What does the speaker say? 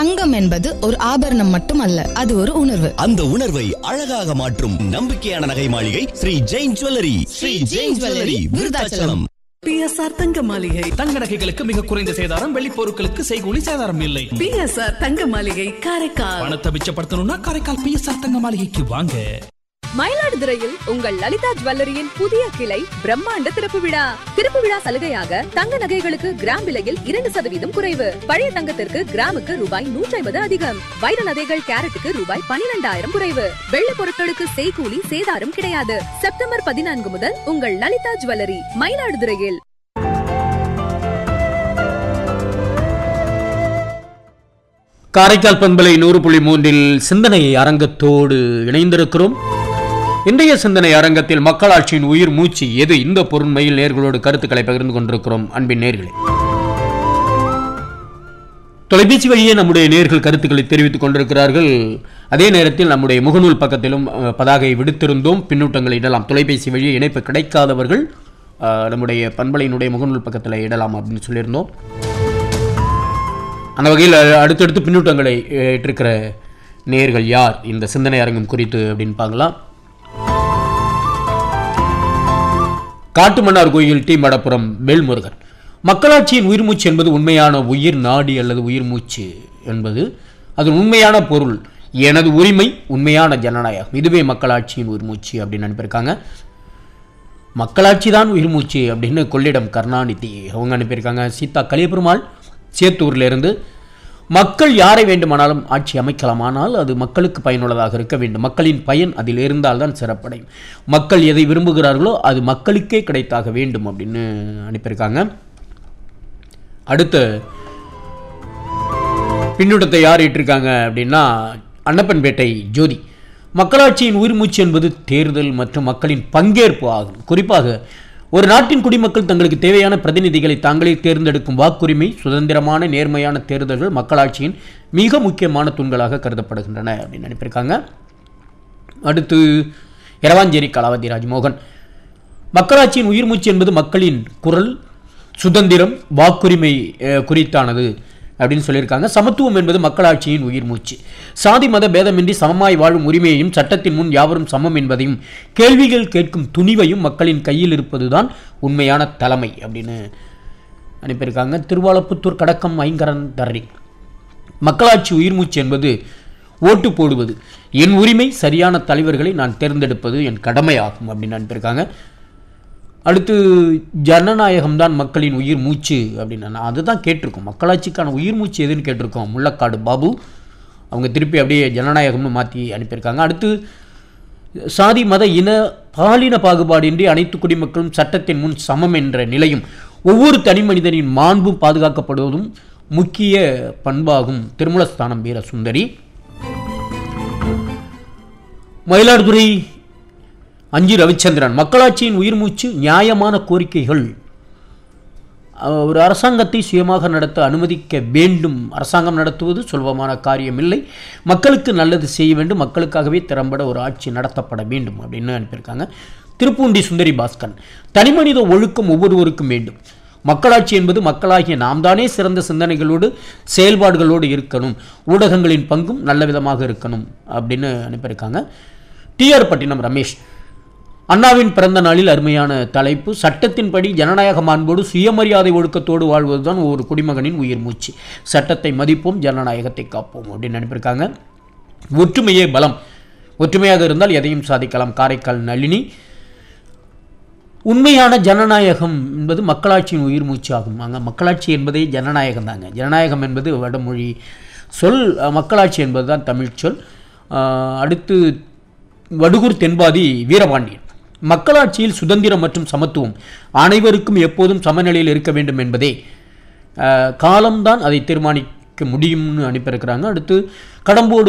தங்கம் என்பது ஒரு ஆபரணம் மட்டுமல்ல அது ஒரு உணர்வு அந்த உணர்வை அழகாக மாற்றும் நம்பிக்கையான நகை மாளிகை ஸ்ரீ ஜெயின் ஜுவல்லரி ஸ்ரீ ஜெயின் ஜுவல்லரி விருதாச்சலம் பிஎஸ்ஆர் தங்க மாளிகை தங்க நகைகளுக்கு மிக குறைந்த சேதாரம் வெள்ளி பொருட்களுக்கு செய்கூலி சேதாரம் இல்லை பிஎஸ்ஆர் தங்க மாளிகை காரைக்கால் பணத்தை மிச்சப்படுத்தணும்னா காரைக்கால் பிஎஸ்ஆர் தங்க மாளிகைக்கு வாங்க மயிலாடுதுறையில் உங்கள் லலிதா ஜுவல்லரியின் புதிய கிளை பிரம்மாண்ட திறப்பு விழா திறப்பு விழா சலுகையாக தங்க நகைகளுக்கு கிராம் விலையில் இரண்டு சதவீதம் குறைவு பழைய தங்கத்திற்கு கிராமுக்கு ரூபாய் நூற்றி ஐம்பது அதிகம் வைர நகைகள் கேரட்டுக்கு ரூபாய் பனிரெண்டாயிரம் குறைவு வெள்ளி பொருட்களுக்கு செய்கூலி சேதாரம் கிடையாது செப்டம்பர் பதினான்கு முதல் உங்கள் லலிதா ஜுவல்லரி மயிலாடுதுறையில் காரைக்கால் பண்பலை நூறு புள்ளி மூன்றில் சிந்தனை அரங்கத்தோடு இணைந்திருக்கிறோம் இன்றைய சிந்தனை அரங்கத்தில் மக்களாட்சியின் உயிர் மூச்சு எது இந்த பொருண்மையில் நேர்களோடு கருத்துக்களை பகிர்ந்து கொண்டிருக்கிறோம் அன்பின் நேர்களே தொலைபேசி வழியே நம்முடைய நேர்கள் கருத்துக்களை தெரிவித்துக் கொண்டிருக்கிறார்கள் அதே நேரத்தில் நம்முடைய முகநூல் பக்கத்திலும் அஹ், பதாகை விடுத்திருந்தோம் பின்னூட்டங்களை இடலாம் தொலைபேசி வழியே இணைப்பு கிடைக்காதவர்கள் அஹ், நம்முடைய பண்பலையினுடைய முகநூல் பக்கத்தில் இடலாம் அப்படின்னு சொல்லியிருந்தோம் அந்த வகையில் அடுத்தடுத்து பின்னூட்டங்களை ஏற்றிருக்கிற நேர்கள் யார் இந்த சிந்தனை அரங்கம் குறித்து அப்படின்னு பார்க்கலாம் காட்டுமன்னார் கோயில் டி மடப்புரம் வேல்முருகன் மக்களாட்சியின் உயிர் மூச்சு என்பது உண்மையான உயிர் நாடி அல்லது உயிர் மூச்சு என்பது அது உண்மையான பொருள் எனது உரிமை உண்மையான ஜனநாயகம் இதுவே மக்களாட்சியின் உயிர் மூச்சு அப்படின்னு அனுப்பியிருக்காங்க மக்களாட்சி தான் உயிர் மூச்சு அப்படின்னு கொள்ளிடம் கருணாநிதி அவங்க அனுப்பியிருக்காங்க சீதா கலியபெருமாள் சேத்தூர்ல இருந்து மக்கள் யாரை வேண்டுமானாலும் ஆட்சி அமைக்கலாம் ஆனால் அது மக்களுக்கு பயனுள்ளதாக இருக்க வேண்டும் மக்களின் பயன் அதில் இருந்தால்தான் சிறப்படையும் மக்கள் எதை விரும்புகிறார்களோ அது மக்களுக்கே கிடைத்தாக வேண்டும் அப்படின்னு அனுப்பியிருக்காங்க அடுத்த பின்னூட்டத்தை யார் ஏற்றிருக்காங்க அப்படின்னா அன்னப்பன்பேட்டை ஜோதி மக்களாட்சியின் உயிர் மூச்சு என்பது தேர்தல் மற்றும் மக்களின் பங்கேற்பு ஆகும் குறிப்பாக ஒரு நாட்டின் குடிமக்கள் தங்களுக்கு தேவையான பிரதிநிதிகளை தாங்களே தேர்ந்தெடுக்கும் வாக்குரிமை சுதந்திரமான நேர்மையான தேர்தல்கள் மக்களாட்சியின் மிக முக்கியமான தூண்களாக கருதப்படுகின்றன அப்படின்னு நினைப்பிருக்காங்க அடுத்து இரவாஞ்சேரி கலாவதி ராஜ்மோகன் மக்களாட்சியின் உயிர் மூச்சு என்பது மக்களின் குரல் சுதந்திரம் வாக்குரிமை அஹ், குறித்தானது அப்படின்னு சொல்லியிருக்காங்க சமத்துவம் என்பது மக்களாட்சியின் உயிர் மூச்சு சாதி மத பேதமின்றி சமமாய் வாழும் உரிமையையும் சட்டத்தின் முன் யாவரும் சமம் என்பதையும் கேள்விகள் கேட்கும் துணிவையும் மக்களின் கையில் இருப்பதுதான் உண்மையான தலைமை அப்படின்னு அனுப்பியிருக்காங்க திருவாலப்புத்தூர் கடக்கம் ஐங்கரன் தர்ரி மக்களாட்சி உயிர் மூச்சு என்பது ஓட்டு போடுவது என் உரிமை சரியான தலைவர்களை நான் தேர்ந்தெடுப்பது என் கடமையாகும் அப்படின்னு அனுப்பியிருக்காங்க அடுத்து ஜனநாயகம் தான் மக்களின் உயிர் மூச்சு அப்படின்னு நான் அதுதான் கேட்டிருக்கோம் மக்களாட்சிக்கான உயிர் மூச்சு எதுன்னு கேட்டிருக்கோம் முள்ளக்காடு பாபு அவங்க திருப்பி அப்படியே ஜனநாயகம்னு மாற்றி அனுப்பியிருக்காங்க அடுத்து சாதி மத இன பாலின பாகுபாடின்றி அனைத்து குடிமக்களும் சட்டத்தின் முன் சமம் என்ற நிலையும் ஒவ்வொரு தனி மனிதனின் மாண்பும் பாதுகாக்கப்படுவதும் முக்கிய பண்பாகும் திருமலஸ்தானம் வீர சுந்தரி மயிலாடுதுறை அஞ்சு ரவிச்சந்திரன் மக்களாட்சியின் உயிர் மூச்சு நியாயமான கோரிக்கைகள் அஹ், ஒரு அரசாங்கத்தை சுயமாக நடத்த அனுமதிக்க வேண்டும் அரசாங்கம் நடத்துவது சுலபமான காரியமில்லை மக்களுக்கு நல்லது செய்ய வேண்டும் மக்களுக்காகவே திறம்பட ஒரு ஆட்சி நடத்தப்பட வேண்டும் அப்படின்னு அனுப்பியிருக்காங்க திருப்பூண்டி சுந்தரி பாஸ்கர் தனிமனித ஒழுக்கம் ஒவ்வொருவருக்கும் வேண்டும் மக்களாட்சி என்பது மக்களாகிய நாம் தானே சிறந்த சிந்தனைகளோடு செயல்பாடுகளோடு இருக்கணும் ஊடகங்களின் பங்கும் நல்ல விதமாக இருக்கணும் அப்படின்னு அனுப்பியிருக்காங்க டிஆர் பட்டினம் ரமேஷ் அண்ணாவின் பிறந்த நாளில் அருமையான தலைப்பு சட்டத்தின்படி ஜனநாயக மாண்போடு சுயமரியாதை ஒழுக்கத்தோடு வாழ்வதுதான் ஒவ்வொரு குடிமகனின் உயிர் மூச்சு சட்டத்தை மதிப்போம் ஜனநாயகத்தை காப்போம் அப்படின்னு நினைப்பிருக்காங்க ஒற்றுமையே பலம் ஒற்றுமையாக இருந்தால் எதையும் சாதிக்கலாம் காரைக்கால் நளினி உண்மையான ஜனநாயகம் என்பது மக்களாட்சியின் உயிர் மூச்சு ஆகும் அங்கே மக்களாட்சி என்பதே ஜனநாயகம் தாங்க ஜனநாயகம் என்பது வடமொழி சொல் அஹ், மக்களாட்சி என்பது தான் தமிழ் சொல் அஹ், அடுத்து வடுகூர் தென்பாதி வீரபாண்டியன் மக்களாட்சியில் சுதந்திரம் மற்றும் சமத்துவம் அனைவருக்கும் எப்போதும் சமநிலையில் இருக்க வேண்டும் என்பதே அஹ், காலம்தான் அதை தீர்மானிக்க முடியும்னு அனுப்பியிருக்கிறாங்க அடுத்து கடம்போடு